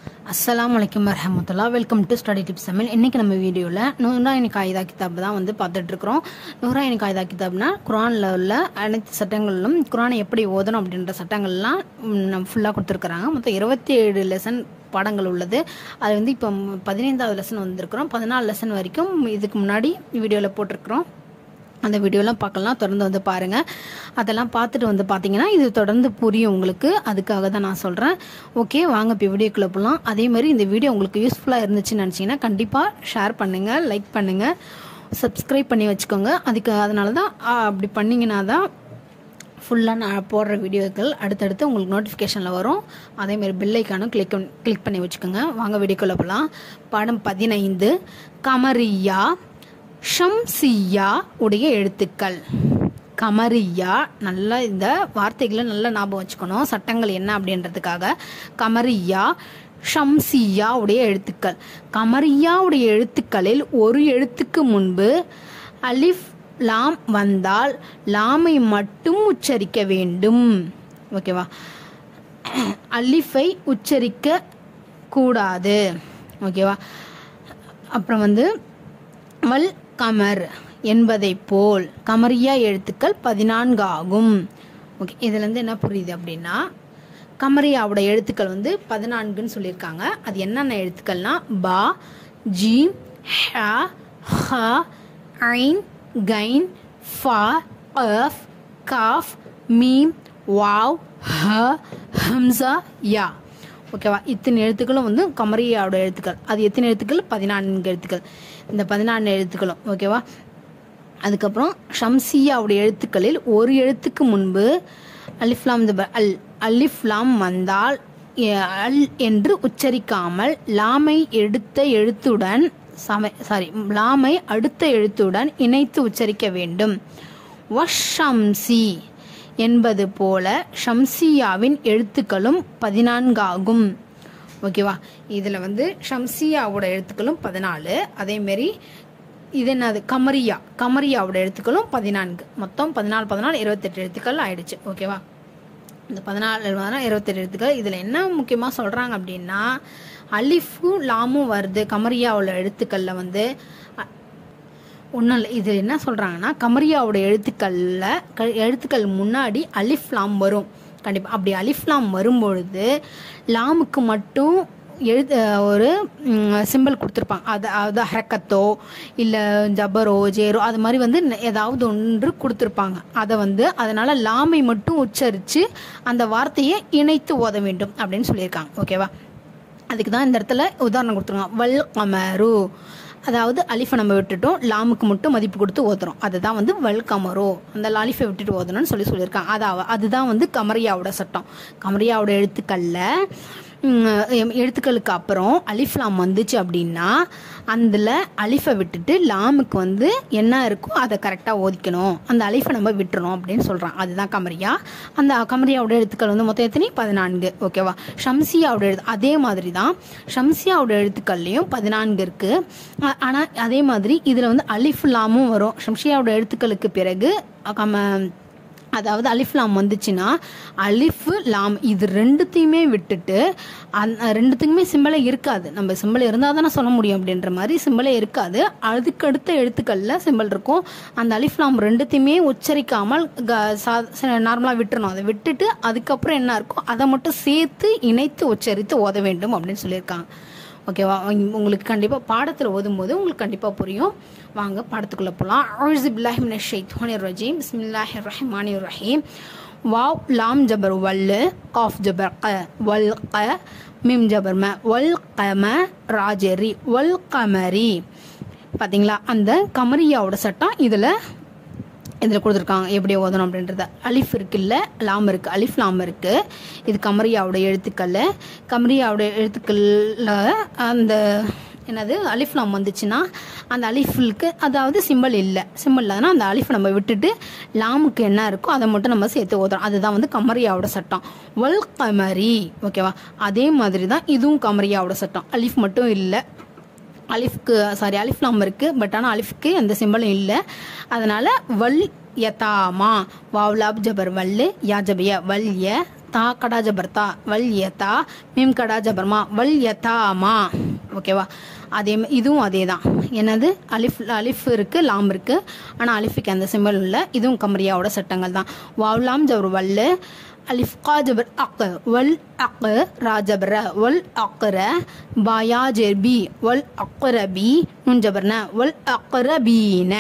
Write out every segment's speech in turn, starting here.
அஸ்ஸலாமு அலைக்கும் வரஹமத்துல்லா welcome to study tips Tamil இன்றைக்கி நம்ம வீடியோவில் நூறாயினி காயிதா கிதாப் தான் வந்து பார்த்துட்ருக்குறோம் நூறாயினி காயிதா கிதாப்னா குரானில் உள்ள அனைத்து சட்டங்களிலும் குரானை எப்படி ஓதணும் அப்படின்ற சட்டங்கள்லாம் ஃபுல்லாக கொடுத்துருக்குறாங்க மொத்தம் இருபத்தி ஏழு லெசன் பாடங்கள் உள்ளது அது வந்து இப்போ பதினைந்தாவது லெசன் வந்திருக்கிறோம் பதினாலு லெசன் வரைக்கும் இதுக்கு முன்னாடி வீடியோவில் போட்டிருக்கிறோம் அந்த வீடியோலாம் பார்க்கலாம் தொடர்ந்து வந்து பாருங்கள் அதெல்லாம் பார்த்துட்டு வந்து பார்த்தீங்கன்னா இது தொடர்ந்து புரியும் உங்களுக்கு அதுக்காக தான் நான் சொல்கிறேன் ஓகே வாங்க இப்போ வீடியோக்குள்ளே போகலாம் அதே மாதிரி இந்த வீடியோ உங்களுக்கு யூஸ்ஃபுல்லாக இருந்துச்சுன்னு நினச்சிங்கன்னா கண்டிப்பாக ஷேர் பண்ணுங்கள் லைக் பண்ணுங்கள் சப்ஸ்கிரைப் பண்ணி வச்சுக்கோங்க அதுக்கு அதனால தான் ஆ, அப்படி பண்ணிங்கன்னா தான் ஃபுல்லாக நான் போடுற வீடியோக்கள் அடுத்தடுத்து உங்களுக்கு நோட்டிஃபிகேஷனில் வரும் அதேமாதிரி பெல்லைக்கானும் கிளிக் கிளிக் பண்ணி வச்சுக்கோங்க வாங்க வீடியோக்குள்ளே போகலாம் பாடம் பதினைந்து கமரியா ஷம்சியா உடைய எழுத்துக்கள் கமரியா நல்லா இந்த வார்த்தைகளை நல்லா ஞாபகம் வச்சுக்கணும் சட்டங்கள் என்ன அப்படின்றதுக்காக கமரியா ஷம்சியா உடைய எழுத்துக்கள் கமரியா உடைய எழுத்துக்களில் ஒரு எழுத்துக்கு முன்பு அலிஃப் லாம் வந்தால் லாமை மட்டும் உச்சரிக்க வேண்டும் ஓகேவா அலிஃபை உச்சரிக்க கூடாது ஓகேவா அப்புறம் வந்து மல் கமர் என்பதை போல் கமரியா எழுத்துக்கள் பதினான்கு ஆகும் ஓகே இதுலேருந்து என்ன புரியுது அப்படின்னா கமரியாவோட எழுத்துக்கள் வந்து பதினான்குன்னு சொல்லியிருக்காங்க அது என்னென்ன எழுத்துக்கள்னா பா ஜீம் ஹ ஹ ஐன் கைன் ஃபா அஃப் காஃப் மீம் வாவ் ஹ ஹம்சா யா ஓகேவா இத்தனை எழுத்துக்களும் வந்து கமரியாவோட எழுத்துக்கள் அது எத்தனை எழுத்துக்கள் பதினான்கு எழுத்துக்கள் இந்த பதினான்கு எழுத்துக்களும் ஓகேவா அதுக்கப்புறம் ஷம்சியாவுடைய எழுத்துக்களில் ஒரு எழுத்துக்கு முன்பு அலிஃப்லாம் ஜபர் அல் அலிஃப்லாம் வந்தால் எ- அல் என்று உச்சரிக்காமல் லாமை எடுத்த எழுத்துடன் சமை சாரி லாமை அடுத்த எழுத்துடன் இணைத்து உச்சரிக்க வேண்டும் வஷம்சி என்பது போல ஷம்சியாவின் எழுத்துக்களும் பதினான்காகும் ஓகேவா இதில் வந்து ஷம்சியாவோட எழுத்துக்களும் பதினாலு அதேமாரி இது என்னது கமரியா கமரியாவோட எழுத்துக்களும் பதினான்கு மொத்தம் பதினாலு பதினாலு இருபத்தெட்டு எழுத்துக்கள் ஆயிடுச்சு ஓகேவா இந்த பதினாலு பதினாலு இருபத்தெட்டு எழுத்துக்கள் இதில் என்ன முக்கியமாக சொல்கிறாங்க அப்படின்னா அலிஃபும் லாமும் வருது கமரியாவோட எழுத்துக்களில் வந்து அ- ஒன்றும் இல்லை இது என்ன சொல்கிறாங்கன்னா கமரியாவோட எழுத்துக்களில் க எழுத்துக்கள் முன்னாடி அலிஃப் லாம் வரும் கண்டிப்பாக அப்படி அலிஃப் லாம் வரும்பொழுது லாமுக்கு மட்டும் எழுத்து ஒரு சிம்பிள் கொடுத்துருப்பாங்க அது அது ஹரக்கத்தோ இல்லை ஜபரோ ஜேரோ அது மாதிரி வந்து ந- ஏதாவது ஒன்று கொடுத்துருப்பாங்க அதை வந்து அதனால் லாமை மட்டும் உச்சரித்து அந்த வார்த்தையை இணைத்து ஓத வேண்டும் அப்படின்னு சொல்லியிருக்காங்க ஓகேவா அதுக்கு தான் இந்த இடத்துல உதாரணம் கொடுத்துருக்காங்க வல் கமரு அதாவது அலிஃபை நம்ம விட்டுட்டோம் லாமுக்கு மட்டும் மதிப்பு கொடுத்து ஓதுறோம் அதுதான் வந்து வல் கமரோ அந்த லாலிஃபை விட்டுட்டு ஓதணும்னு சொல்லி சொல்லியிருக்காங்க அதாவது அதுதான் வந்து கமரியாவோட சட்டம் கமரியாவோட எழுத்துக்களில் ம், எழுத்துக்களுக்கு அப்புறம் அலிஃப் லாம் வந்துச்சு அப்படின்னா அதில் அலிஃபை விட்டுட்டு லாமுக்கு வந்து என்ன இருக்கோ அதை கரெக்டாக ஓதிக்கணும் அந்த அலிஃபை நம்ம விட்டுறணும் அப்படின்னு சொல்கிறான் அதுதான் கமரியா அந்த கமரியாவோட எழுத்துக்கள் வந்து மொத்தம் எத்தனை பதினான்கு ஓகேவா ஷம்சியாவோட எழுத்து அதே மாதிரி தான் ஷம்சியாவோட எழுத்துக்கள்லையும் பதினான்கு இருக்குது ஆனால் அதே மாதிரி இதில் வந்து அலிஃப் லாமும் வரும் ஷம்சியாவோட எழுத்துக்களுக்கு பிறகு அ, கம அதாவது அலிஃப் லாம் வந்துச்சுன்னா அலிஃப் லாம் இது ரெண்டுத்தையுமே விட்டுட்டு அந்த ரெண்டுத்துக்குமே சிம்பிளே இருக்காது நம்ம சிம்பிள் இருந்தால் தானே சொல்ல முடியும் அப்படின்ற மாதிரி சிம்பிளே இருக்காது அதுக்கடுத்த எழுத்துக்களில் சிம்பிள் இருக்கும் அந்த அலிஃப் லாம் ரெண்டுத்தையுமே உச்சரிக்காமல் நார்மலாக விட்டுறணும் அதை விட்டுட்டு அதுக்கப்புறம் என்ன இருக்கோ அதை மட்டும் சேர்த்து இணைத்து உச்சரித்து ஓத வேண்டும் அப்படின்னு சொல்லியிருக்காங்க ஓகேவா உங்க- உங்களுக்கு கண்டிப்பாக பாடத்தில் ஓதும்போது உங்களுக்கு கண்டிப்பாக புரியும் வாங்க பாடத்துக்குள்ளே போகலாம் அவுzu பில்லாஹி மினஷ் ஷைத்தானிர் ரஜீம் பிஸ்மில்லாஹிர் ரஹ்மானிர் ரஹீம் வாவ் லாம் ஜபர் வல்லு காஃப் ஜபர் க வல் க மிம் ஜபர் ம வல் கம ராஜரி வல் கமரி பார்த்தீங்களா அந்த கமரியாவோட சட்டம் இதில் இதில் கொடுத்துருக்காங்க எப்படி ஓதணும் அப்படின்றத அலிஃப் இருக்குல்ல லாம் இருக்குது அலிஃப் லாம் இருக்குது இது கமரியாவோட எழுத்துக்கள் கமரியாவோட எழுத்துக்களில் அந்த என்னது அலிஃப் லாம் வந்துச்சுன்னா அந்த அலிஃபுக்கு அதாவது சிம்பிள் இல்லை சிம்பிள் இல்லாதனா அந்த அலிஃப் நம்ம விட்டுட்டு லாமுக்கு என்ன இருக்கோ அதை மட்டும் நம்ம சேர்த்து ஓதுறோம் அதுதான் வந்து கமரியாவோட சட்டம் வல் கமரி ஓகேவா அதே மாதிரி தான் இதுவும் கமரியாவோட சட்டம் அலிஃப் மட்டும் இல்லை அலிஃப்க்கு சாரி அலிஃப் லாம் இருக்குது பட் ஆனால் அலிஃப்க்கு எந்த சிம்பலும் இல்லை அதனால் வல் யதாமா வாவ்லாப் ஜபர் வல்லு யா ஜபிய வல் ய தா கடா ஜபர் தா வல் யதா மீம் கடா ஜபர்மா வல் யதாமா ஓகேவா அதே மா- இதுவும் அதே தான் என்னது அலிஃப் அலிஃப் இருக்குது லாம் இருக்குது ஆனால் அலிஃபுக்கு அந்த சிம்பல் இல்லை இதுவும் கமரியாவோட சட்டங்கள் தான் வாவ்லாம் ஜபர் வல்லு அலிஃப் கா ஜபர் அக் வல் அக் ரா ஜபர் ர, வல் அக்ர பாயா ஜெர் பி வல் அக்ரபி நுன் ஜபர்ன வல் அக்ரபீன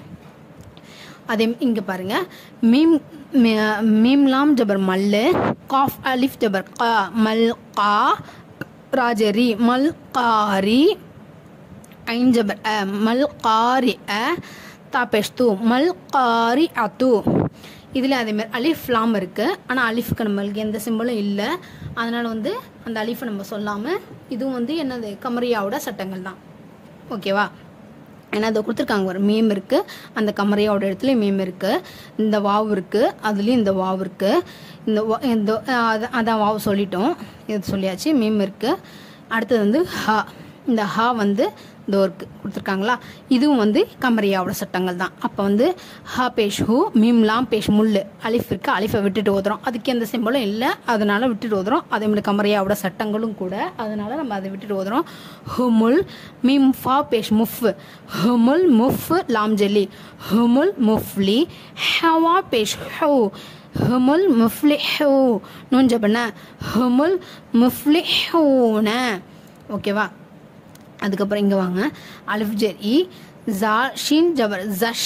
அதே இங்கே பாருங்க மீம் மி- மீம் லாம் ஜபர் மல்லு காஃப் அலிஃப் ஜபர் கா மல் கா ராஜரி மல் காரி ஐன் ஜபர் அ மல் காரி அ தாபெஷ்து மல் காரி அத்து இதில் அதேமாதிரி அலிஃப் லாம் இருக்குது ஆனால் அலிஃப்க்கு நம்மளுக்கு எந்த சிம்பிளும் இல்லை அதனால் வந்து அந்த அலிஃபை நம்ம சொல்லாமல் இதுவும் வந்து என்னது கமரியாவோட சட்டங்கள் தான் ஓகேவா ஏன்னா அதை கொடுத்துருக்காங்க ஒரு மீம் இருக்குது அந்த கமரையோட இடத்துல மீம் இருக்குது இந்த வாவு இருக்குது அதுலேயும் இந்த வாவு இருக்குது இந்த வா- இந்த அஹ், அத- அதான் வாவு சொல்லிட்டோம் இது சொல்லியாச்சு மீம் இருக்குது அடுத்தது வந்து ஹா இந்த ஹா வந்து இதோ இருக்கு கொடுத்துருக்காங்களா இதுவும் வந்து கமரியாவோட சட்டங்கள் தான் அப்போ வந்து ஹா பேஷ் ஹூ மீம் லாம் பேஷ் முள்ளு அலிஃப் இருக்கு அலிஃபை விட்டுட்டு ஓதுறோம் அதுக்கு எந்த சிம்பலும் இல்லை அதனால விட்டுட்டு ஓதுறோம் அதே மாதிரி கமரியாவோட சட்டங்களும் கூட அதனால நம்ம அதை விட்டுட்டு ஓதுறோம் ஹுமுல் மீம் ஃபா பேஷ் முஃப் ஹுமுல் முஃப் லாம் ஜெல்லி ஹுமுல் முஃப்லி ஹவா பேஷ் ஹூ ஹுமுல் முஃப்லி ஹூ நூன் ஜபன ஹுமுல் முஃப்லி ஹூன ஓகேவா அதுக்கப்புறம் இங்கே வாங்க அலிஃப் ஜெர் இ ஜா ஷீன் ஜபர் ஜஷ்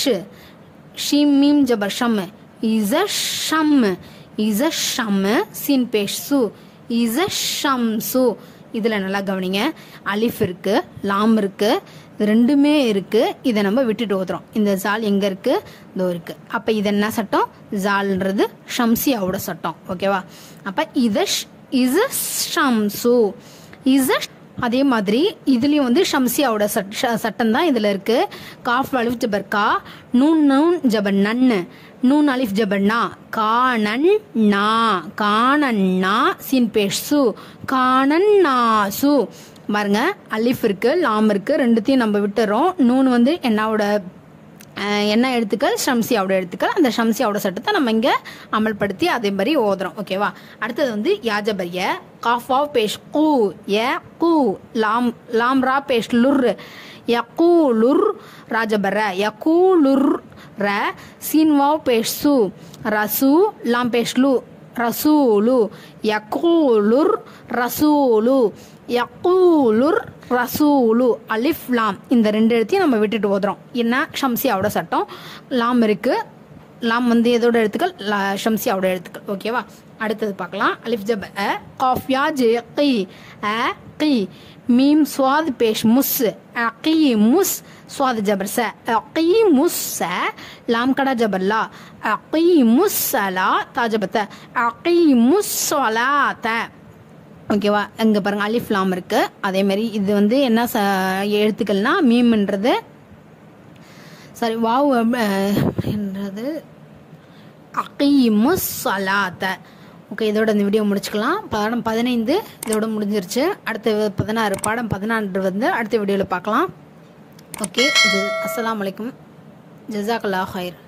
ஷீம் மீம் ஜபர் ஷம் இஸ ஷம் இஸ ஷம் சீன் பேஷ் சு இஸ ஷம் சு இதில் நல்லா கவனிங்க அலிஃப் இருக்குது லாம் இருக்குது இது ரெண்டுமே இருக்குது இதை நம்ம விட்டுட்டு ஓதுறோம் இந்த ஜால் எங்கே இருக்குது இதோ இருக்குது அப்போ இது என்ன சட்டம் ஜால்ன்றது ஷம்சியாவோட சட்டம் ஓகேவா அப்போ இத இஸ ஷம்சு இஸ அதே மாதிரி இதுலேயும் வந்து ஷம்சியாவோட சட் சட்டம் தான் இதில் இருக்குது காஃப் அலிஃப் ஜபர் கா நூன் நூன் ஜபர் நன்னு நூன் அலிஃப் ஜபர் நா காணன் நா காணன் நா சீன் பேஷ் சு காணன் நா சு பாருங்க அலிஃப் இருக்கு லாம் இருக்கு ரெண்டுத்தையும் நம்ம விட்டுறோம் நூன் வந்து என்னாவோட அஹ், என்ன எழுத்துக்கள் ஷம்சியாவோட எழுத்துக்கள் அந்த ஷம்சியாவோட சட்டத்தை நம்ம இங்கே அமல்படுத்தி அதே மாதிரி ஓதுறோம் ஓகேவா அடுத்தது வந்து யாஜபரிய காஃப் ஆஃப் பேஷ் கூ ஏ கூ லாம் லாம் ரா பேஷ் லுர் யக்கூலுர் ராஜபர யக்கூலுர் ர சீன் வாவ் பேஷ் சு ரசு லாம் பேஷ் லு ரசூலு யக்கூலுர் ரசூலு யக்கூலுர் ரசூலு அலிஃப் லாம் இந்த ரெண்டு எழுத்தையும் நம்ம விட்டுட்டு ஓதுறோம் என்ன ஷம்சியாவோட சட்டம் லாம் இருக்கு லாம் வந்து எதோட எழுத்துக்கள் லா- ஷம்சியாவோட எழுத்துக்கள் ஓகேவா அடுத்தது பார்க்கலாம் அலிஃப் ஜப் அ காஃப்யா ஜே கி அ கி மீம் சுவாத் பேஷ் முஸ் அகி முஸ் சுவாத் ஜபர் ச அகி முஸ் ச லாம் கடா ஜபர் லா அகி முஸ் சலா தாஜபத்த அகி முஸ் சொலாத்த ஓகேவா இங்கே பாருங்க அலிஃப் லாம் இருக்கு அதே மாதிரி இது வந்து என்ன ச எழுத்துக்கள்னா மீம்ன்றது சாரி வாவ் அஹ், என்றது அகீமு சலாத்த ஓகே இதோட இந்த வீடியோ முடிச்சுக்கலாம் பாடம் பதினைந்து இதோட முடிஞ்சிருச்சு அடுத்த பதினாறு பாடம் பதினாறு வந்து அடுத்த வீடியோவில் பார்க்கலாம் ஓகே அஸ்ஸலாமு அலைக்கும் ஜஸாக்கல்லா ஹைர்